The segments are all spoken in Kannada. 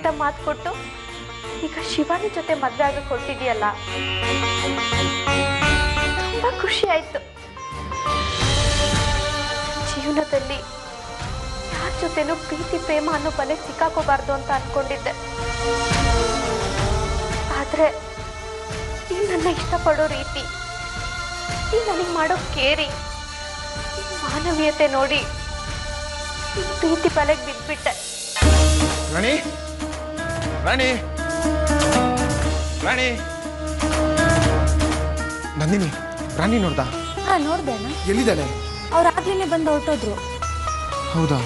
ಅಂತ ಮಾತು ಕೊಟ್ಟು ಈಗ ಶಿವಾನಿ ಜೊತೆ ಮದ್ವೆ ಆಗಕ್ಕೆ ಹೊರಟಿದೆಯಲ್ಲ ತುಂಬಾ ಖುಷಿ ಆಯ್ತು ಜೀವನದಲ್ಲಿ ಯಾರ ಜೊತೆನೂ ಪ್ರೀತಿ ಪ್ರೇಮ ಅನ್ನೋ ಬಲೆ ಸಿಕ್ಕಾಕೋಬಾರ್ದು ಅಂತ ಅನ್ಕೊಂಡಿದ್ದೆ ಆದ್ರೆ ಈ ನನ್ನ ಇಷ್ಟಪಡೋ ರೀತಿ ಈ ನನಗೆ ಮಾಡೋ ಕೇರಿ ಈ ಮಾನವೀಯತೆ ನೋಡಿ ಈ ಪ್ರೀತಿ ಬಲೆಗೆ ಬಿದ್ಬಿಟ್ಟೆ ರಾಣಿ ರಾಣಿ ರಾಣಿ ನಂದಿನಿ ರಾಣಿ ನೋಡ್ದ ಹಾ ನೋಡ್ದೇನ ಎಲ್ಲಿದ್ದಾಳೆ ಅವ್ರು ಆಗ್ಲೇನೆ ಬಂದು ಹೊರಟೋದ್ರು ಹೌದಾ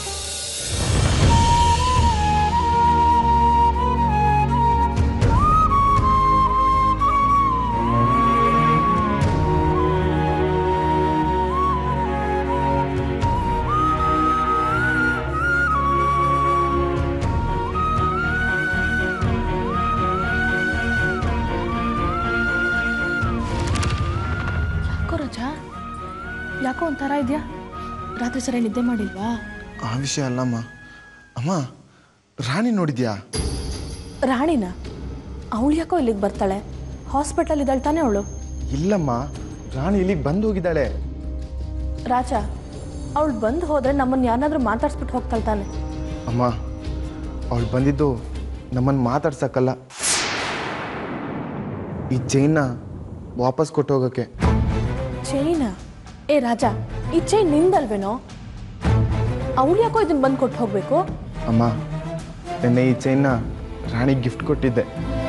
ಯಾಕೋ ರಜಾ ಯಾಕೋ ಒಂಥರ ಇದೆಯಾ ರಾತ್ರಿ ಸರಿ ನಿದ್ದೆ ಮಾಡಿಲ್ವಾ ಆ ವಿಷಯ ಅಲ್ಲಮ್ಮ ಅಮ್ಮ ರಾಣಿ ನೋಡಿದ್ಯಾ ರಾಣಿನ ಅವಳು ಯಾಕೋ ಇಲ್ಲಿಗೆ ಬರ್ತಾಳೆ ಹಾಸ್ಪಿಟಲ್ ಇದ್ದಾಳೆ ತಾನೇ ಅವಳು ಇಲ್ಲಮ್ಮ ರಾಣಿ ಇಲ್ಲಿಗೆ ಬಂದು ಹೋಗಿದ್ದಾಳೆ ರಾಜ ಅವಳು ಬಂದು ಹೋದ್ರೆ ನಮ್ಮನ್ನು ಯಾರನ್ನಾದ್ರೂ ಮಾತಾಡ್ಸ್ಬಿಟ್ಟು ಹೋಗ್ತಾಳೆ ತಾನೆ ಅಮ್ಮ ಅವಳು ಬಂದಿದ್ದು ನಮ್ಮನ್ನು ಮಾತಾಡ್ಸಕ್ಕಲ್ಲ ಈ ಚೈನ್ನ ವಾಪಸ್ ಕೊಟ್ಟು ಹೋಗೋಕ್ಕೆ ಚೈನ ಏ ರಾಜ ಈ ಚೈನ್ ನಿಂದಲ್ವೇನೋ ಅವಳು ಯಾಕೋ ಇದನ್ನ ಬಂದು ಕೊಟ್ಟು ಹೋಗ್ಬೇಕು ಅಮ್ಮ ನಿನ್ನೆ ಈ ಚೈನ್ನ ರಾಣಿಗೆ ಗಿಫ್ಟ್ ಕೊಟ್ಟಿದ್ದೆ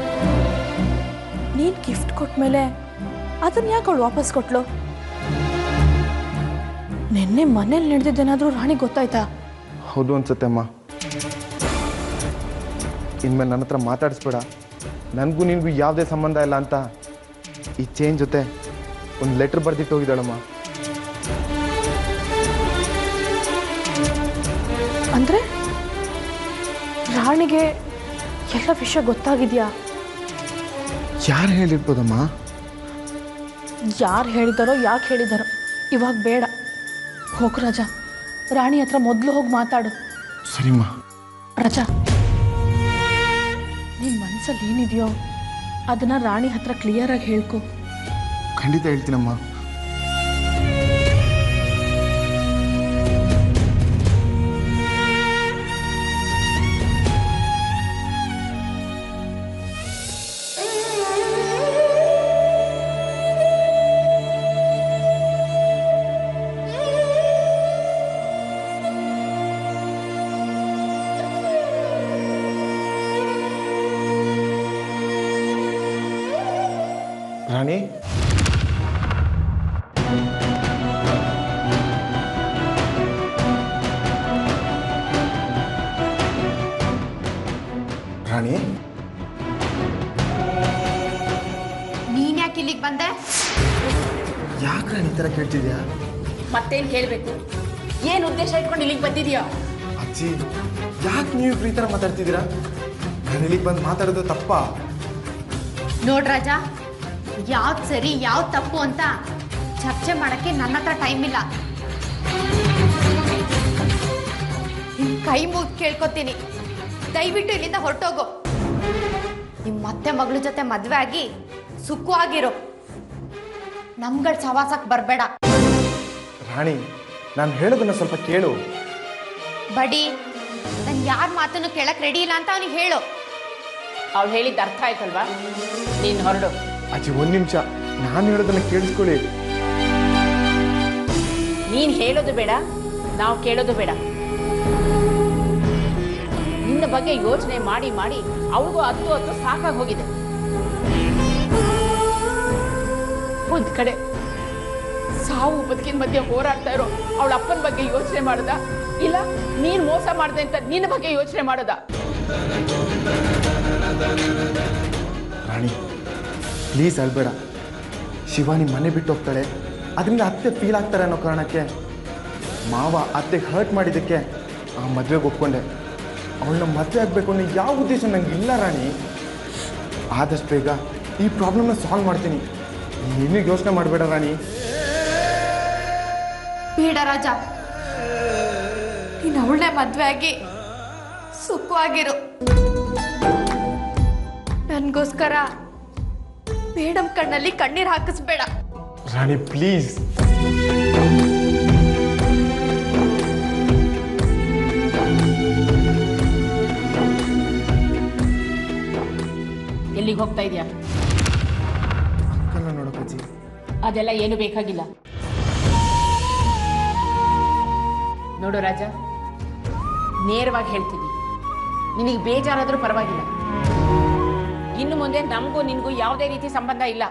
ನೀನು ಗಿಫ್ಟ್ ಕೊಟ್ಮೇಲೆ ಅದನ್ನ ಯಾಕೆ ಅವಳು ವಾಪಸ್ ಕೊಟ್ಲು ನಿನ್ನೆ ಮನೇಲಿ ನಡೆದಿದ್ದೇನಾದ್ರೂ ರಾಣಿಗೆ ಗೊತ್ತಾಯ್ತಾ ಹೌದು ಅನ್ಸುತ್ತೆ ಅಮ್ಮ ಇನ್ಮೇಲೆ ನನ್ನ ಹತ್ರ ಮಾತಾಡಿಸ್ಬೇಡ ನನಗೂ ನಿನಗೂ ಯಾವುದೇ ಸಂಬಂಧ ಇಲ್ಲ ಅಂತ ಈ ಚೇಂಜ್ ಜೊತೆ ಒಂದು ಲೆಟ್ರ್ ಬರ್ದಿಟ್ಟು ಹೋಗಿದ್ದಾಳಮ್ಮ ಅಂದ್ರೆ ರಾಣಿಗೆ ಎಲ್ಲ ವಿಷಯ ಗೊತ್ತಾಗಿದ್ಯಾ ಯಾರು ಹೇಳಿರ್ಬೋದಮ್ಮ ಯಾರು ಹೇಳಿದಾರೋ ಯಾಕೆ ಹೇಳಿದಾರೋ ಇವಾಗ ಬೇಡ ಹೋಗು ರಾಜ ರಾಣಿ ಹತ್ರ ಮೊದಲು ಹೋಗಿ ಮಾತಾಡು ಸರಿಮ್ಮ ರಜಾ ನಿನ್ನ ಮನಸ್ಸಲ್ಲಿ ಏನಿದೆಯೋ ಅದನ್ನ ರಾಣಿ ಹತ್ರ ಕ್ಲಿಯರಾಗಿ ಹೇಳ್ಕೊ ಖಂಡಿತ ಹೇಳ್ತೀನಮ್ಮ ರಾಣಿ ರಾಣಿ ನೀನ್ ಯಾಕೆ ಇಲ್ಲಿಗೆ ಬಂದೆ ಯಾಕೆ ರಾಣಿ ಈ ಥರ ಕೇಳ್ತಿದ್ಯಾ ಮತ್ತೇನ್ ಹೇಳ್ಬೇಕು ಏನ್ ಉದ್ದೇಶ ಇಟ್ಕೊಂಡು ಇಲ್ಲಿಗೆ ಬಂದಿದ್ಯೋ ಅಜ್ಜಿ ಯಾಕೆ ನೀವು ಈ ಥರ ಮಾತಾಡ್ತಿದ್ದೀರಾ ನಾನು ಇಲ್ಲಿಗೆ ಬಂದು ಮಾತಾಡೋದು ತಪ್ಪಾ ನೋಡ್ ರಾಜ ಯಾವ್ದು ಸರಿ ಯಾವ್ದು ತಪ್ಪು ಅಂತ ಚರ್ಚೆ ಮಾಡಕ್ಕೆ ನನ್ನ ಹತ್ರ ಟೈಮ್ ಇಲ್ಲ ನಿನ್ ಕೈ ಮುಗಿ ಕೇಳ್ಕೊತೀನಿ ದಯವಿಟ್ಟು ಇಲ್ಲಿಂದ ಹೊರಟೋಗು ನಿಮ್ ಮತ್ತೆ ಮಗಳ ಜೊತೆ ಮದ್ವೆ ಆಗಿ ಸುಖವಾಗಿರು ನಮ್ಗಳ ಸವಾಸಕ್ ಬರಬೇಡ ರಾಣಿ ನಾನು ಹೇಳೋದನ್ನ ಸ್ವಲ್ಪ ಕೇಳು ಬಡಿ ನಾನು ಯಾರ ಮಾತನ್ನು ಕೇಳಕ್ ರೆಡಿ ಇಲ್ಲ ಅಂತ ಅವನಿಗೆ ಹೇಳು ಅವ್ಳು ಹೇಳಿದ್ದು ಅರ್ಥ ಆಯ್ತಲ್ವಾ ನೀನ್ ಹೊರಡು ಅಜ್ಜಿ ಒಂದು ನಿಮಿಷ ನಾನು ಹೇಳೋದನ್ನ ಕೇಳಿಸ್ಕೊಳ್ಳಿ ನೀನ್ ಹೇಳೋದು ಬೇಡ ನಾವು ಕೇಳೋದು ಬೇಡ ನಿನ್ನ ಬಗ್ಗೆ ಯೋಚನೆ ಮಾಡಿ ಮಾಡಿ ಅವಳಿಗೂ ಹತ್ತು ಹತ್ತು ಸಾಕಾಗಿ ಹೋಗಿದೆ ಒಂದ್ ಕಡೆ ಸಾವು ಬದುಕಿನ ಮಧ್ಯೆ ಹೋರಾಡ್ತಾ ಇರೋ ಅವಳ ಅಪ್ಪನ ಬಗ್ಗೆ ಯೋಚನೆ ಮಾಡದ ಇಲ್ಲ ನೀನ್ ಮೋಸ ಮಾಡ್ದೆ ಅಂತ ನಿನ್ನ ಬಗ್ಗೆ ಯೋಚನೆ ಮಾಡದ ರಾಣಿ ಪ್ಲೀಸ್ ಅಳ್ಬೇಡ ಶಿವಾನಿ ಮನೆ ಬಿಟ್ಟು ಹೋಗ್ತಾಳೆ ಅದರಿಂದ ಅತ್ತೆ ಫೀಲ್ ಆಗ್ತಾರೆ ಅನ್ನೋ ಕಾರಣಕ್ಕೆ ಮಾವ ಅತ್ತೆಗೆ ಹರ್ಟ್ ಮಾಡಿದ್ದಕ್ಕೆ ಆ ಮದುವೆಗೆ ಒಪ್ಕೊಂಡೆ ಅವಳನ್ನ ಮದುವೆ ಆಗಬೇಕು ಅನ್ನೋ ಯಾವ ಉದ್ದೇಶ ನಂಗೆ ಇಲ್ಲ ರಾಣಿ ಆದಷ್ಟು ಬೇಗ ಈ ಪ್ರಾಬ್ಲಮ್ನ ಸಾಲ್ವ್ ಮಾಡ್ತೀನಿ ನೀನು ಯೋಚನೆ ಮಾಡಬೇಡ ರಾಣಿ ಬೇಡ ರಾಜ ನೀನು ಅವಳನ್ನೇ ಮದ್ವೆ ಆಗಿ ಸುಖವಾಗಿರು ನನಗೋಸ್ಕರ ಮೇಡಮ್ ಕಣ್ಣಲ್ಲಿ ಕಣ್ಣೀರು ಹಾಕಿಸ್ಬೇಡ ರಾಣಿ ಪ್ಲೀಸ್ ಎಲ್ಲಿಗೆ ಹೋಗ್ತಾ ಇದೆಯಾ ಕಲ್ಲ ನೋಡೋಕಜ್ಜಿ ಅದೆಲ್ಲ ಏನು ಬೇಕಾಗಿಲ್ಲ ನೋಡು ರಾಜ ನೇರವಾಗಿ ಹೇಳ್ತೀನಿ ನಿನಗೆ ಬೇಜಾರಾದ್ರೂ ಪರವಾಗಿಲ್ಲ ಇನ್ನು ಮುಂದೆ ನಮಗೂ ನಿನಗೂ ಯಾವುದೇ ರೀತಿ ಸಂಬಂಧ ಇಲ್ಲ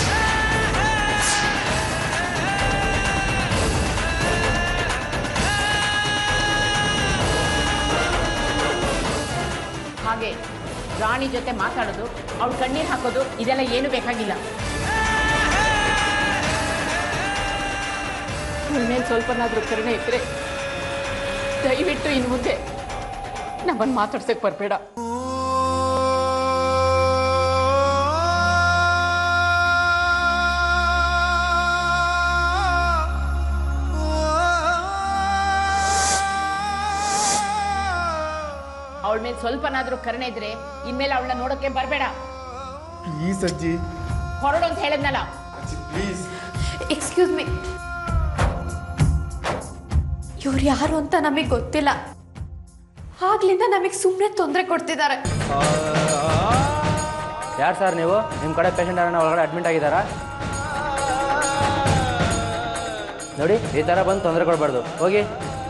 ಹಾಗೆ ರಾಣಿ ಜೊತೆ ಮಾತಾಡೋದು ಅವ್ಳು ಕಣ್ಣೀರು ಹಾಕೋದು ಇದೆಲ್ಲ ಏನು ಬೇಕಾಗಿಲ್ಲ ನನ್ನ ಮೇಲೆ ಸ್ವಲ್ಪನಾದ್ರೂ ಕರುಣೆ ಇದ್ರೆ ದಯವಿಟ್ಟು ಇನ್ನು ಮುಂದೆ ನಮ್ಮನ್ನು ಮಾತಾಡ್ಸಕ್ಕೆ ಬರಬೇಡ ಅವಳ ಮೇಲೆ ಸ್ವಲ್ಪನಾದ್ರೂ ಕರುಣೆ ಇದ್ರೆ ಇನ್ಮೇಲೆ ಅವಳನ್ನ ನೋಡೋಕೆ ಬರಬೇಡ ಪ್ಲೀಸ್ ಅಜ್ಜಿ ಹೊರಡು ಅಂತ ಹೇಳಿದ್ನಲ್ಲ ಅಜ್ಜಿ ಪ್ಲೀಸ್ ಎಕ್ಸ್ಕ್ಯೂಸ್ ಮೀ ಇವ್ರು ಯಾರು ಅಂತ ನಮಗೆ ಗೊತ್ತಿಲ್ಲ ಆಗ್ಲಿಂದ ನಮಗೆ ಸುಮ್ಮನೆ ತೊಂದರೆ ಕೊಡ್ತಿದ್ದಾರೆ ಯಾರು ಸರ್ ನೀವು ನಿಮ್ಮ ಕಡೆ ಪೇಷಂಟ್ ಯಾರನ್ನ ಒಳಗಡೆ ಅಡ್ಮಿಟ್ ಆಗಿದ್ದಾರಾ ನೋಡಿ ಈ ಥರ ಬಂದು ತೊಂದರೆ ಕೊಡಬಾರ್ದು ಹೋಗಿ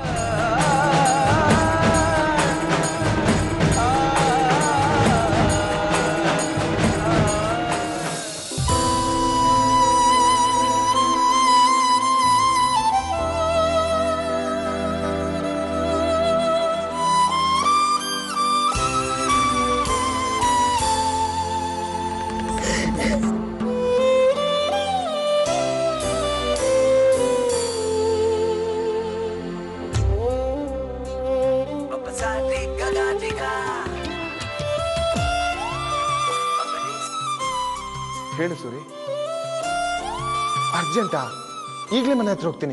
ಹೇಳು ಸೂರಿ ಅರ್ಜೆಂಟಾ ಈಗಲೇ ಮನೆ ಹತ್ರ ಹೋಗ್ತೀನಿ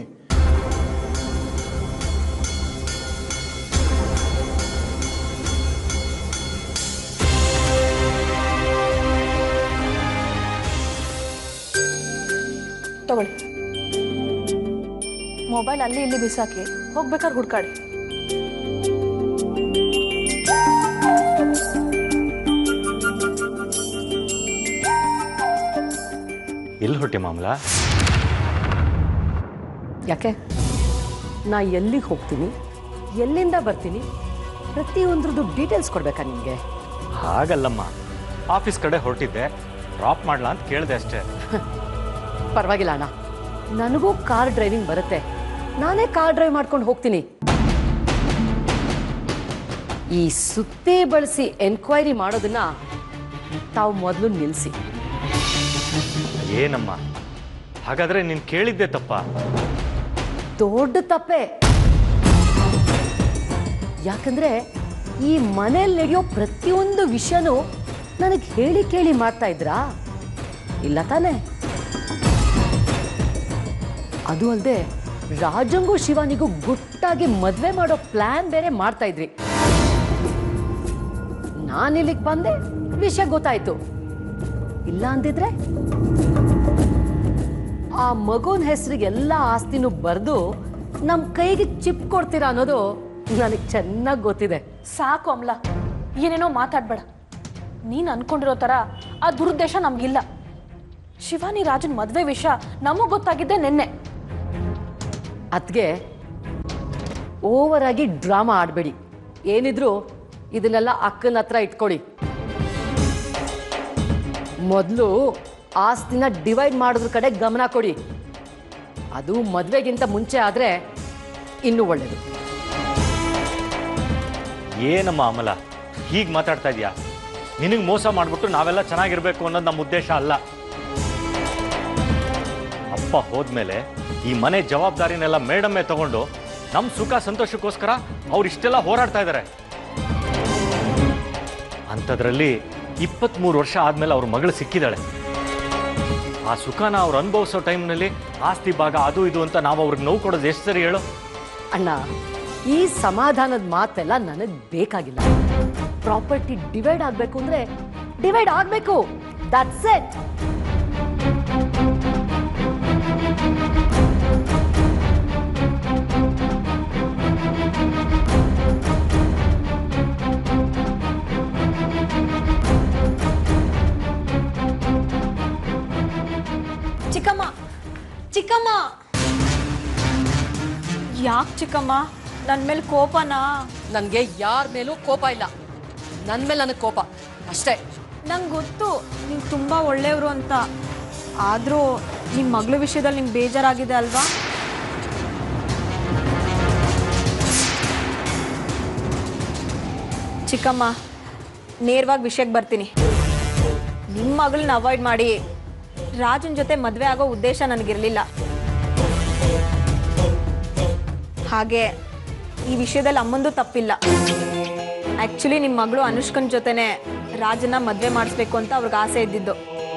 ತಗೊಳ್ಳಿ ಮೊಬೈಲ್ ಅಲ್ಲಿ ಇಲ್ಲಿ ಬಿಸಾಕಿ ಹೋಗ್ಬೇಕಾದ್ರೆ ಹುಡ್ಕಾಡಿ ಎಲ್ಲಿ ಹೊಟ್ಟೆ ಮಾಮಲ ಯಾಕೆ ನಾ ಎಲ್ಲಿಗೆ ಹೋಗ್ತೀನಿ ಎಲ್ಲಿಂದ ಬರ್ತೀನಿ ಪ್ರತಿಯೊಂದ್ರದ್ದು ಡೀಟೇಲ್ಸ್ ಕೊಡ್ಬೇಕಾ ನಿಮಗೆ ಹಾಗಲ್ಲಮ್ಮ ಆಫೀಸ್ ಕಡೆ ಹೊರಟಿದ್ದೆ ಡ್ರಾಪ್ ಮಾಡ್ಲಾ ಅಂತ ಕೇಳಿದೆ ಅಷ್ಟೇ ಪರವಾಗಿಲ್ಲ ಅಣ್ಣ ನನಗೂ ಕಾರ್ ಡ್ರೈವಿಂಗ್ ಬರುತ್ತೆ ನಾನೇ ಕಾರ್ ಡ್ರೈವ್ ಮಾಡ್ಕೊಂಡು ಹೋಗ್ತೀನಿ ಈ ಸುತ್ತಿ ಬಳಸಿ ಎನ್ಕ್ವೈರಿ ಮಾಡೋದನ್ನ ತಾವು ಮೊದಲು ನಿಲ್ಲಿಸಿ ಏನಮ್ಮ ಹಾಗಾದ್ರೆ ನೀನು ಕೇಳಿದ್ದೆ ತಪ್ಪ ದೊಡ್ಡ ತಪ್ಪೆ ಯಾಕಂದ್ರೆ ಈ ಮನೇಲಿ ನಡೆಯೋ ಪ್ರತಿಯೊಂದು ವಿಷಯನೂ ನನಗೆ ಹೇಳಿ ಕೇಳಿ ಮಾಡ್ತಾ ಇದ್ರಾ ಇಲ್ಲ ತಾನೇ ಅದು ಅಲ್ಲದೆ ರಾಜಂಗೂ ಶಿವಾನಿಗೂ ಗುಟ್ಟಾಗಿ ಮದ್ವೆ ಮಾಡೋ ಪ್ಲಾನ್ ಬೇರೆ ಮಾಡ್ತಾ ಇದ್ರಿ ನಾನಿಲ್ಲಿಗೆ ಬಂದೆ ವಿಷಯ ಗೊತ್ತಾಯ್ತು ಇಲ್ಲ ಅಂದಿದ್ರೆ ಆ ಮಗುನ ಹೆಸರಿಗೆ ಎಲ್ಲ ಆಸ್ತಿನೂ ಬರೆದು ನಮ್ಮ ಕೈಗೆ ಚಿಪ್ ಕೊಡ್ತೀರಾ ಅನ್ನೋದು ನನಗೆ ಚೆನ್ನಾಗಿ ಗೊತ್ತಿದೆ ಸಾಕು ಅಮ್ಲ ಏನೇನೋ ಮಾತಾಡ್ಬೇಡ ನೀನು ಅನ್ಕೊಂಡಿರೋ ಥರ ಆ ದುರುದ್ದೇಶ ನಮಗಿಲ್ಲ ಶಿವಾನಿ ರಾಜನ್ ಮದುವೆ ವಿಷಯ ನಮಗೆ ಗೊತ್ತಾಗಿದ್ದೆ ನಿನ್ನೆ ಅದ್ಗೆ ಓವರ್ ಆಗಿ ಡ್ರಾಮಾ ಆಡಬೇಡಿ ಏನಿದ್ರು ಇದನ್ನೆಲ್ಲ ಅಕ್ಕನ ಹತ್ರ ಇಟ್ಕೊಳ್ಳಿ ಮೊದಲು ಆಸ್ತಿನ ಡಿವೈಡ್ ಮಾಡೋದ್ರ ಕಡೆ ಗಮನ ಕೊಡಿ ಅದು ಮದುವೆಗಿಂತ ಮುಂಚೆ ಆದರೆ ಇನ್ನೂ ಒಳ್ಳೆಯದು ಏನಮ್ಮ ಅಮಲ ಹೀಗೆ ಮಾತಾಡ್ತಾ ಇದೀಯಾ ನಿನಗೆ ಮೋಸ ಮಾಡಿಬಿಟ್ಟು ನಾವೆಲ್ಲ ಚೆನ್ನಾಗಿರ್ಬೇಕು ಅನ್ನೋದು ನಮ್ಮ ಉದ್ದೇಶ ಅಲ್ಲ ಅಪ್ಪ ಹೋದ್ಮೇಲೆ ಈ ಮನೆ ಜವಾಬ್ದಾರಿನೆಲ್ಲ ಮೇಡಮ್ಮೇ ತಗೊಂಡು ನಮ್ಮ ಸುಖ ಸಂತೋಷಕ್ಕೋಸ್ಕರ ಅವ್ರು ಇಷ್ಟೆಲ್ಲ ಹೋರಾಡ್ತಾ ಇದ್ದಾರೆ ಅಂಥದ್ರಲ್ಲಿ ಇಪ್ಪತ್ತ್ಮೂರು ವರ್ಷ ಆದಮೇಲೆ ಅವ್ರ ಮಗಳು ಸಿಕ್ಕಿದ್ದಾಳೆ ಆ ಸುಖನ ಅವ್ರು ಅನುಭವಿಸೋ ಟೈಮ್ನಲ್ಲಿ ಆಸ್ತಿ ಭಾಗ ಅದು ಇದು ಅಂತ ನಾವು ಅವ್ರಿಗೆ ನೋವು ಕೊಡೋದು ಎಷ್ಟು ಸರಿ ಹೇಳು ಅಣ್ಣ ಈ ಸಮಾಧಾನದ ಮಾತೆಲ್ಲ ನನಗೆ ಬೇಕಾಗಿಲ್ಲ ಪ್ರಾಪರ್ಟಿ ಡಿವೈಡ್ ಆಗಬೇಕು ಅಂದರೆ ಡಿವೈಡ್ ಆಗಬೇಕು ದಟ್ಸ್ ಇಟ್ ಚಿಕ್ಕಮ್ಮ ಚಿಕ್ಕಮ್ಮ ಯಾಕೆ ಚಿಕ್ಕಮ್ಮ ನನ್ನ ಮೇಲೆ ಕೋಪನಾ ನನಗೆ ಯಾರ ಮೇಲೂ ಕೋಪ ಇಲ್ಲ ನನ್ನ ಮೇಲೆ ನನಗೆ ಕೋಪ ಅಷ್ಟೇ ನಂಗೆ ಗೊತ್ತು ನೀವು ತುಂಬ ಒಳ್ಳೆಯವರು ಅಂತ ಆದರೂ ನಿಮ್ಮ ಮಗಳ ವಿಷಯದಲ್ಲಿ ನಿಮ್ಗೆ ಬೇಜಾರಾಗಿದೆ ಅಲ್ವಾ ಚಿಕ್ಕಮ್ಮ ನೇರವಾಗಿ ವಿಷಯಕ್ಕೆ ಬರ್ತೀನಿ ನಿಮ್ಮ ಮಗಳನ್ನ ಅವಾಯ್ಡ್ ಮಾಡಿ ರಾಜನ್ ಜೊತೆ ಮದುವೆ ಆಗೋ ಉದ್ದೇಶ ನನಗಿರಲಿಲ್ಲ ಹಾಗೆ ಈ ವಿಷಯದಲ್ಲಿ ಅಮ್ಮಂದು ತಪ್ಪಿಲ್ಲ ಆ್ಯಕ್ಚುಲಿ ನಿಮ್ಮ ಮಗಳು ಅನುಷ್ಕನ್ ಜೊತೆನೆ ರಾಜನ ಮದುವೆ ಮಾಡಿಸ್ಬೇಕು ಅಂತ ಅವ್ರಿಗೆ ಆಸೆ ಇದ್ದಿದ್ದು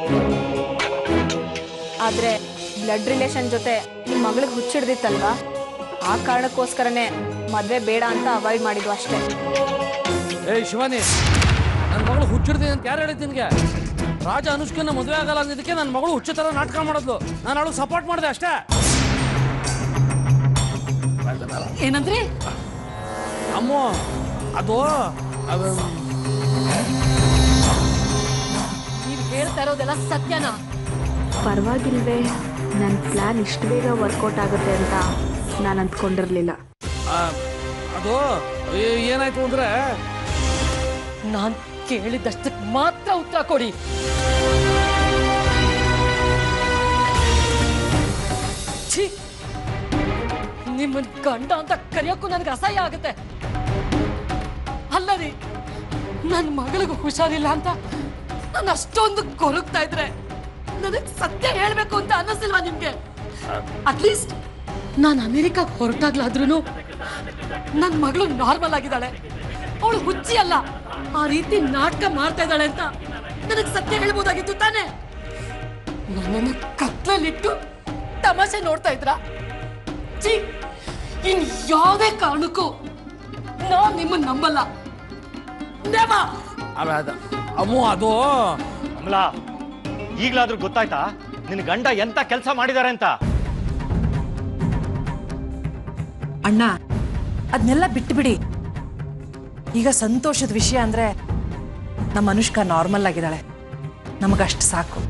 ಆದರೆ ಬ್ಲಡ್ ರಿಲೇಷನ್ ಜೊತೆ ನಿಮ್ಮ ಮಗಳಿಗೆ ಹುಚ್ಚಿಡ್ದಿತ್ತಲ್ವಾ ಆ ಕಾರಣಕ್ಕೋಸ್ಕರನೇ ಮದುವೆ ಬೇಡ ಅಂತ ಅವಾಯ್ಡ್ ಮಾಡಿದ್ವು ಅಷ್ಟೇ ಏಯ್ ಶಿವಾನಿ ನನ್ನ ಮಗಳು ಹುಚ್ಚಿಡ್ತೀನಿ ಅಂತ ಯಾರು ಹೇಳಿದ್ದು ನಿನಗೆ ರಾಜ ಅನುಷ್ಕನ್ನ ಮದುವೆ ಆಗಲ್ಲ ಅಂದಿದ್ದಕ್ಕೆ ನನ್ನ ಮಗಳು ಹುಚ್ಚು ಥರ ನಾಟಕ ಮಾಡಿದ್ಲು ನಾನು ಅವಳು ಸಪೋರ್ಟ್ ಮಾಡಿದೆ ಅಷ್ಟೇ ಏನಂದ್ರಿ ಅಮ್ಮ ಅದು ಅದು ನೀವು ಹೇಳ್ತಾ ಇರೋದೆಲ್ಲ ಸತ್ಯನಾ ಪರವಾಗಿಲ್ವೇ ನನ್ನ ಪ್ಲ್ಯಾನ್ ಇಷ್ಟು ಬೇಗ ವರ್ಕೌಟ್ ಆಗುತ್ತೆ ಅಂತ ನಾನು ಅಂದ್ಕೊಂಡಿರಲಿಲ್ಲ ಆ, ಅದು ಏ- ಏನಾಯ್ತು ಅಂದ್ರೆ ನಾನು ಕೇಳಿದಷ್ಟಕ್ಕೆ ಮಾತ್ರ ಉತ್ತರ ಕೊಡಿ ಛೀ ನಿಮ್ಮನ್ ಗಂಡ ಅಂತ ಕರೆಯೋಕ್ಕೂ ನನಗೆ ಅಸಹ್ಯ ಆಗುತ್ತೆ ಅಲ್ಲ ರೀ ನನ್ನ ಮಗಳಿಗೆ ಹುಷಾರಿಲ್ಲ ಅಂತ ನಾನು ಅಷ್ಟೊಂದು ಕೊರಗ್ತಾ ಇದ್ರೆ ನನಗೆ ಸತ್ಯ ಹೇಳ್ಬೇಕು ಅಂತ ಅನ್ನಿಸಿಲ್ವಾ ನಿಮ್ಗೆ ಅಟ್ಲೀಸ್ಟ್ ನಾನು ಅಮೆರಿಕಾಗೆ ಹೊರಟಾಗ್ಲಾದ್ರೂ ನನ್ನ ಮಗಳು ನಾರ್ಮಲ್ ಆಗಿದ್ದಾಳೆ ಅವಳು ಹುಚ್ಚಿ ಅಲ್ಲ ಆ ರೀತಿ ನಾಟಕ ಮಾಡ್ತಾ ಇದ್ದಾಳೆ ಅಂತ ನನಗೆ ಸತ್ಯ ಹೇಳ್ಬೋದಾಗಿತ್ತು ತಾನೇ ನನ್ನನ್ನು ಕತ್ಲಲ್ಲಿಟ್ಟು ತಮಾಷೆ ನೋಡ್ತಾ ಇದ್ರ ಛೀ ಇನ್ ಯಾವುದೇ ಕಾರಣಕ್ಕೂ ನಾನ್ ನಿಮ್ಮನ್ನ ನಂಬಲ್ಲ ನೆವ ಅವ ಅದ ಅಮ್ಮು ಅದು ಅಮಲಾ ಈಗಲಾದ್ರೂ ಗೊತ್ತಾಯ್ತಾ ನಿನ್ನ ಗಂಡ ಎಂತ ಕೆಲಸ ಮಾಡಿದ್ದಾರೆ ಅಂತ ಅಣ್ಣ ಅದನ್ನೆಲ್ಲ ಬಿಟ್ಟುಬಿಡಿ ಈಗ ಸಂತೋಷದ ವಿಷಯ ಅಂದ್ರೆ ನಮ್ಮ ಅನುಷ್ಕಾ ನಾರ್ಮಲ್ ಆಗಿದ್ದಾಳೆ ನಮಗಷ್ಟು ಸಾಕು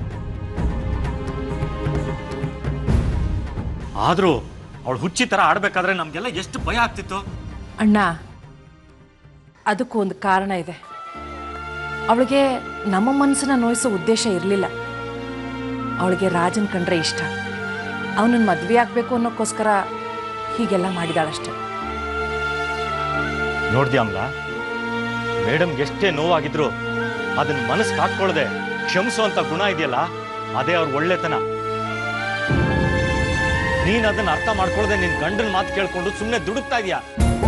ಆದ್ರೂ ಅವಳು ಹುಚ್ಚಿ ತರ ಆಡ್ಬೇಕಾದ್ರೆ ನಮ್ಗೆಲ್ಲ ಎಷ್ಟು ಭಯ ಆಗ್ತಿತ್ತು ಅಣ್ಣ ಅದಕ್ಕೂ ಒಂದು ಕಾರಣ ಇದೆ ಅವಳಿಗೆ ನಮ್ಮ ಮನಸ್ಸನ್ನ ನೋಯಿಸೋ ಉದ್ದೇಶ ಇರಲಿಲ್ಲ ಅವಳಿಗೆ ರಾಜನ್ ಕಂಡ್ರೆ ಇಷ್ಟ ಅವನನ್ನು ಮದುವೆ ಆಗಬೇಕು ಅನ್ನೋಕ್ಕೋಸ್ಕರ ಹೀಗೆಲ್ಲ ಮಾಡಿದಾಳಷ್ಟೆ ನೋಡ್ದಿ ಅಮ್ಲ ಮೇಡಮ್ಗೆ ಎಷ್ಟೇ ನೋವಾಗಿದ್ರು ಅದನ್ನ ಮನಸ್ಸಿಗೆ ಹಾಕೊಳ್ಳದೆ ಕ್ಷಮಿಸುವಂತ ಗುಣ ಇದೆಯಲ್ಲ ಅದೇ ಅವ್ರ ಒಳ್ಳೆತನ ನೀನ್ ಅದನ್ನ ಅರ್ಥ ಮಾಡ್ಕೊಳ್ಳದೆ ನಿನ್ ಗಂಡನ ಮಾತು ಕೇಳ್ಕೊಂಡು ಸುಮ್ಮನೆ ದುಡುಕ್ತಾ ಇದೀಯಾ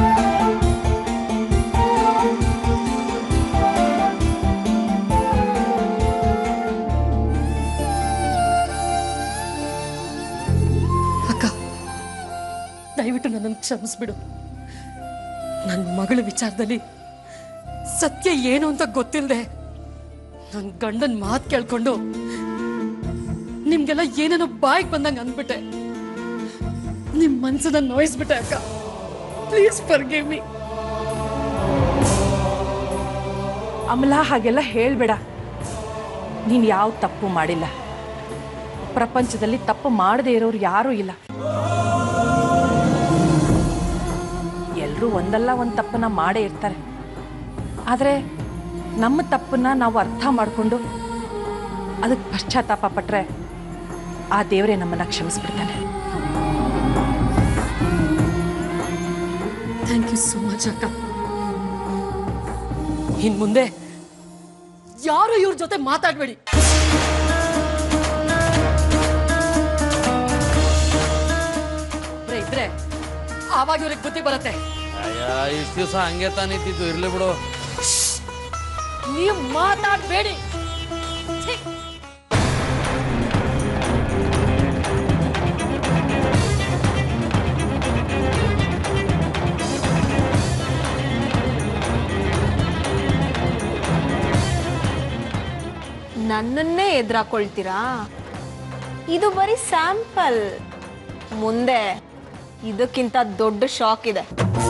ಅಕ್ಕ ದಯವಿಟ್ಟು ನನ್ನನ್ನು ಕ್ಷಮಿಸ್ಬಿಡು ನನ್ನ ಮಗಳ ವಿಚಾರದಲ್ಲಿ ಸತ್ಯ ಏನು ಅಂತ ಗೊತ್ತಿಲ್ಲದೆ ನನ್ನ ಗಂಡನ ಮಾತು ಕೇಳ್ಕೊಂಡು ನಿಮ್ಗೆಲ್ಲ ಏನೇನೋ ಬಾಯಿಗೆ ಬಂದಂಗೆ ಅಂದ್ಬಿಟ್ಟೆ ನಿಮ್ ಮನ್ಸನ್ನ ನೋಯಿಸ್ಬಿಟ್ಟೆ ಅಕ್ಕ ಪ್ಲೀಸ್ ಫರ್ಗಿವ್ ಮೀ ಅಮಲ ಹಾಗೆಲ್ಲ ಹೇಳ್ಬೇಡ ನೀನು ಯಾವ ತಪ್ಪು ಮಾಡಿಲ್ಲ ಪ್ರಪಂಚದಲ್ಲಿ ತಪ್ಪು ಮಾಡದೇ ಇರೋರು ಯಾರೂ ಇಲ್ಲ ಎಲ್ಲರೂ ಒಂದಲ್ಲ ಒಂದು ತಪ್ಪನ್ನ ಮಾಡೇ ಇರ್ತಾರೆ ಆದರೆ ನಮ್ಮ ತಪ್ಪನ್ನ ನಾವು ಅರ್ಥ ಮಾಡಿಕೊಂಡು ಅದಕ್ಕೆ ಪಶ್ಚಾತ್ತಾಪ ಪಟ್ಟರೆ ಆ ದೇವರೇ ನಮ್ಮನ್ನ ಕ್ಷಮಿಸ್ಬಿಡ್ತಾನೆ ಥ್ಯಾಂಕ್ ಯು ಸೋ ಮಚ್ ಅಕ್ಕ ಇನ್ ಮುಂದೆ ಯಾರು ಇವ್ರ ಜೊತೆ ಮಾತಾಡ್ಬೇಡಿ ಇಬ್ರೇ ಇದ್ರೆ ಆವಾಗ ಇವ್ರಿಗೆ ಬುದ್ಧಿ ಬರುತ್ತೆ ಅಯ್ಯ ಇಷ್ಟು ದಿವಸ ಹಂಗೆ ತಾನೇ ಇದ್ದಿದ್ದು ಇರ್ಲಿ ಬಿಡು ನೀವು ಮಾತಾಡ್ಬೇಡಿ ಛೀ! ನನ್ನನ್ನೇ ಎದುರಾಕೊಳ್ತೀರಾ ಇದು ಬರೀ ಸ್ಯಾಂಪಲ್ ಮುಂದೆ ಇದಕ್ಕಿಂತ ದೊಡ್ಡ ಶಾಕ್ ಇದೆ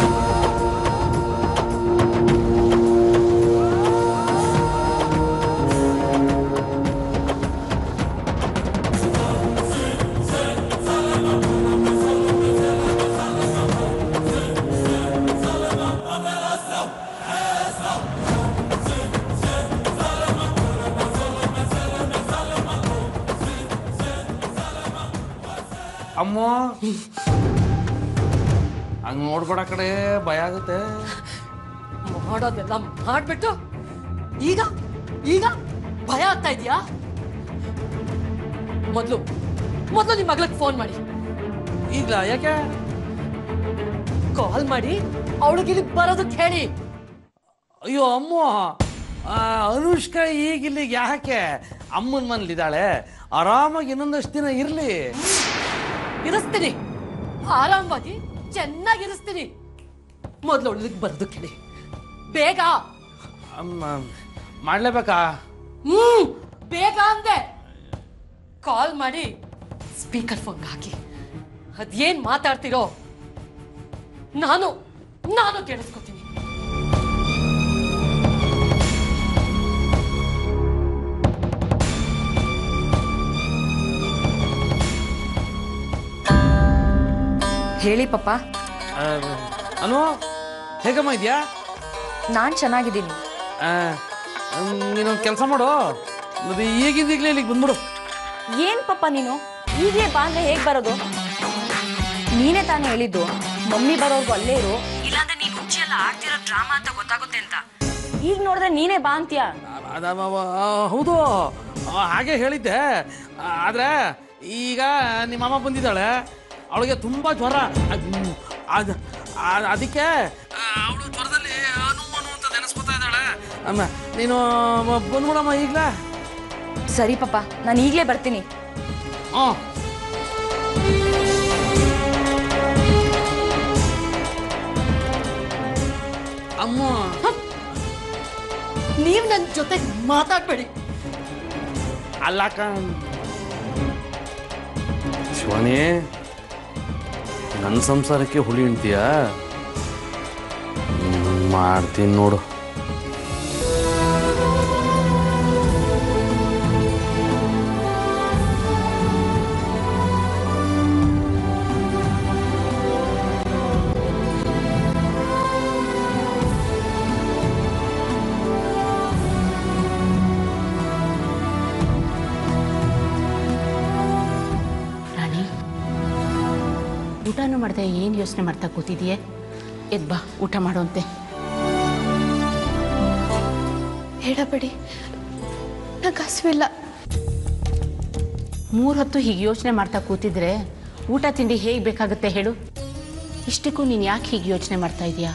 ಅಮ್ಮ ಹಂಗೆ ನೋಡ್ಬೇಡ ಕಡೆ ಭಯ ಆಗುತ್ತೆ ಮಾಡೋದೆಲ್ಲ ಮಾಡ್ಬಿಟ್ಟು ಈಗ ಈಗ ಭಯ ಆಗ್ತಾ ಇದೆಯಾ ಮೊದಲು ಮೊದಲು ನಿಮ್ಮ ಮಗಳಿಗೆ ಫೋನ್ ಮಾಡಿ ಈಗ ಯಾಕೆ ಕಾಲ್ ಮಾಡಿ ಅವಳಿಗೆ ಇಲ್ಲಿ ಬರೋದಕ್ಕೆ ಹೇಳಿ ಅಯ್ಯೋ ಅಮ್ಮ ಆ, ಅನುಷ್ಕಾ ಈಗ ಇಲ್ಲಿಗೆ ಯಾಕೆ ಅಮ್ಮನ ಮನೇಲಿದ್ದಾಳೆ ಆರಾಮಾಗಿ ಇನ್ನೊಂದಷ್ಟು ದಿನ ಇರಲಿ ಇರಿಸ್ತೀನಿ ಆರಾಮವಾಗಿ ಚೆನ್ನಾಗಿ ಇರಿಸ್ತೀನಿ ಮೊದಲು ಅವಳಿಗೆ ಬರೋದಕ್ಕೆ ಹೇಳಿ ಬೇಗ ಅಮ್ಮ ಮಾಡ್ಲೇಬೇಕಾ ಹ್ಮ್ ಬೇಗ ಅಂದೆ ಕಾಲ್ ಮಾಡಿ ಸ್ಪೀಕರ್ ಫೋನ್ ಹಾಕಿ ಅದೇನ್ ಮಾತಾಡ್ತಿರೋ ನಾನು ನಾನು ಕೇಳಿಸ್ಕೊತೀನಿ ಹೇಳಿ ಪಪ್ಪ ಆ, ಅನು ಹೇಗಮ್ಮ ಇದೆಯಾ ನಾನು ಚೆನ್ನಾಗಿದ್ದೀನಿ ನೀನೊಂದು ಕೆಲಸ ಮಾಡು ಅದು ಈಗಿಂದೀಗಲೇ ಇಲ್ಲಿಗೆ ಬಂದ್ಬಿಡು ಏನ್ ಪಪ್ಪ ನೀನು ಈಗಲೇ ಬಾ ಅಂದ್ರೆ ಹೇಗ್ ಬರೋದು ನೀನೇ ತಾನೇ ಹೇಳಿದ್ದು ಮಮ್ಮಿ ಬರೋರ್ಗು ಅಲ್ಲೇ ಇರು ಇಲ್ಲಾಂದ್ರೆ ನೀನ್ ಹುಚ್ಚಿ ಎಲ್ಲ ಆಡ್ತಿರೋ ಡ್ರಾಮಾ ಅಂತ ಗೊತ್ತಾಗುತ್ತೆ ಅಂತ ಈಗ ನೋಡಿದ್ರೆ ನೀನೇ ಬಾ ಅಂತೀಯ ಅದ ಅವ- ಆ, ಹೌದು ಆ, ಹಾಗೆ ಹೇಳಿದ್ದೆ ಆದರೆ ಈಗ ನಿಮ್ಮ ಅಮ್ಮ ಬಂದಿದ್ದಾಳೆ ಅವಳಿಗೆ ತುಂಬ ಜ್ವರ ಅದ್- ಅದ್- ಅದ್- ಅದಕ್ಕೆ ಅವಳು ಜ್ವರದಲ್ಲಿ ಅನು ಅನು ಅಂತ ನೆನೆಸ್ಕೊತಾ ಇದ್ದಾಳೆ ಅಮ್ಮ ನೀನು ಬ- ಬಂದ್ಬಿಡಮ್ಮ ಈಗಲೇ ಸರಿ ಪಪ್ಪ ನಾನು ಈಗಲೇ ಬರ್ತೀನಿ ಹಾಂ ಅಮ್ಮ ನೀವ್ ನನ್ ಜೊತೆ ಮಾತಾಡ್ಬೇಡಿ ಅಲ್ಲ ಕಣ್ ಶಿವಾನಿ ನನ್ನ ಸಂಸಾರಕ್ಕೆ ಹುಳಿ ಹಿಂಡ್ತೀಯ ಮಾಡ್ತೀನಿ ನೋಡು ರಾಣಿ ಊಟನೂ ಮಾಡ್ದೆ ಏನು ಯೋಚನೆ ಮಾಡ್ತಾ ಕೂತಿದೀಯೆ ಎದ್ ಬಾ ಊಟ ಮಾಡುವಂತೆ ಹೇಳಬೇಡಿ ನಂಗೆ ಹಸುವಿಲ್ಲ ಮೂರು ಹೊತ್ತು ಹೀಗೆ ಯೋಚನೆ ಮಾಡ್ತಾ ಕೂತಿದ್ರೆ ಊಟ ತಿಂಡಿ ಹೇಗೆ ಬೇಕಾಗುತ್ತೆ ಹೇಳು ಇಷ್ಟಕ್ಕೂ ನೀನು ಯಾಕೆ ಹೀಗೆ ಯೋಚನೆ ಮಾಡ್ತಾ ಇದೀಯಾ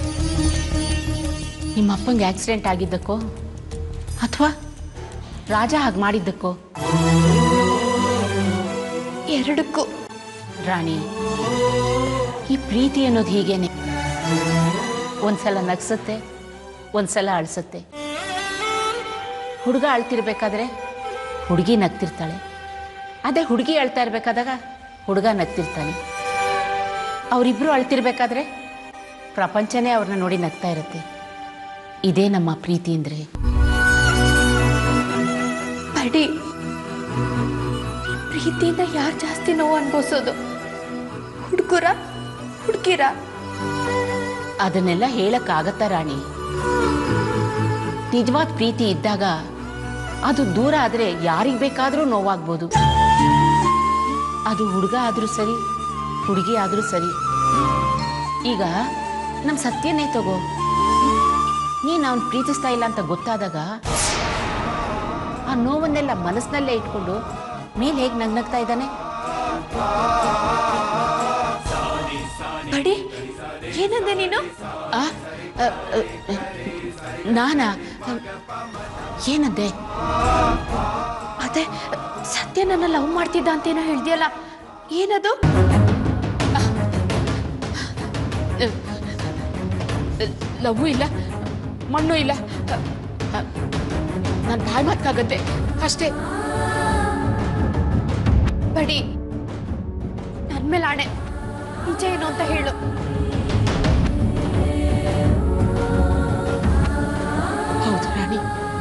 ನಿಮ್ಮ ಅಪ್ಪಂಗೆ ಆಕ್ಸಿಡೆಂಟ್ ಆಗಿದ್ದಕ್ಕೋ ಅಥವಾ ರಾಜ ಹಾಗೆ ಮಾಡಿದ್ದಕ್ಕೋ ಎರಡಕ್ಕೂ ರಾಣಿ ಈ ಪ್ರೀತಿ ಅನ್ನೋದು ಹೀಗೇನೆ ಒಂದ್ಸಲ ನಗ್ಸುತ್ತೆ ಒಂದ್ಸಲ ಅಳಿಸುತ್ತೆ ಹುಡುಗ ಅಳ್ತಿರ್ಬೇಕಾದ್ರೆ ಹುಡುಗಿ ನಗ್ತಿರ್ತಾಳೆ ಅದೇ ಹುಡುಗಿ ಅಳ್ತಾ ಇರ್ಬೇಕಾದಾಗ ಹುಡುಗ ನಗ್ತಿರ್ತಾನೆ ಅವರಿಬ್ರು ಅಳ್ತಿರ್ಬೇಕಾದ್ರೆ ಪ್ರಪಂಚನೇ ಅವ್ರನ್ನ ನೋಡಿ ನಗ್ತಾ ಇರುತ್ತೆ ಇದೇ ನಮ್ಮ ಪ್ರೀತಿ ಅಂದ್ರೆ ಬಡಿ ಪ್ರೀತಿಯಿಂದ ಯಾರು ಜಾಸ್ತಿ ನೋವು ಅನ್ಭವಿಸೋದು ಹುಡುಗರ ಹುಡುಗಿರ ಅದನ್ನೆಲ್ಲ ಹೇಳಕ್ಕಾಗತ್ತಾ ರಾಣಿ ನಿಜವಾದ ಪ್ರೀತಿ ಇದ್ದಾಗ ಅದು ದೂರ ಆದರೆ ಯಾರಿಗೆ ಬೇಕಾದರೂ ನೋವಾಗ್ಬೋದು ಅದು ಹುಡುಗ ಆದರೂ ಸರಿ ಹುಡುಗಿ ಆದರೂ ಸರಿ ಈಗ ನಮ್ಮ ಸತ್ಯನೇ ತಗೋ ನೀನು ಅವನು ಪ್ರೀತಿಸ್ತಾ ಇಲ್ಲ ಅಂತ ಗೊತ್ತಾದಾಗ ಆ ನೋವನ್ನೆಲ್ಲ ಮನಸ್ಸಿನಲ್ಲೇ ಇಟ್ಕೊಂಡು ಮೇಲೆ ಹೇಗೆ ನಗ್ನಗ್ತಾ ಇದ್ದಾನೆ ಬಡಿ ಏನಂದೆ ನೀನು ಆ, ಅ, ಅ, ನಾನಾ ಏನಂದೆ ಅದೇ ಸತ್ಯ ನನ್ನ ಲವ್ ಮಾಡ್ತಿದ್ದ ಅಂತೇನೋ ಹೇಳ್ದಿಯಲ್ಲ ಏನದು ಲವ್ವು ಇಲ್ಲ ಮಣ್ಣು ಇಲ್ಲ ನಾನು ಬಾಯ್ ಮಾತಾಗತ್ತೆ ಅಷ್ಟೇ ಬಡಿ ನನ್ ಮೇಲೆ ಆಣೆ ನಿಜ ಏನು ಅಂತ ಹೇಳು ಹೌದು ರಾಣಿ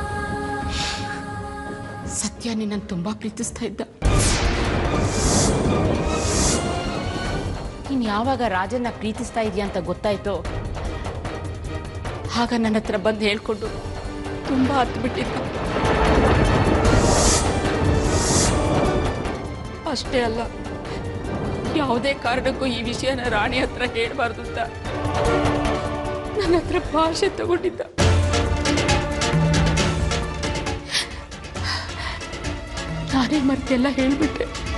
ಸತ್ಯ ನಿನ್ನನ್ನು ತುಂಬಾ ಪ್ರೀತಿಸ್ತಾ ಇದ್ದ ನೀನು ಯಾವಾಗ ರಾಜನ್ನ ಪ್ರೀತಿಸ್ತಾ ಇದೆಯಾ ಅಂತ ಗೊತ್ತಾಯ್ತೋ ಆಗ ನನ್ನ ಹತ್ರ ಬಂದು ಹೇಳ್ಕೊಂಡು ತುಂಬಾ ಹತ್ತು ಬಿಟ್ಟಿದ್ದ ಅಷ್ಟೇ ಅಲ್ಲ ಯಾವುದೇ ಕಾರಣಕ್ಕೂ ಈ ವಿಷಯನ ರಾಣಿ ಹತ್ರ ಹೇಳ್ಬಾರ್ದು ಅಂತ ನನ್ನ ಹತ್ರ ಭಾಷೆ ತಗೊಂಡಿದ್ದ ನಾನೇ ಮರ್ತೆಲ್ಲ ಹೇಳ್ಬಿಟ್ಟೆ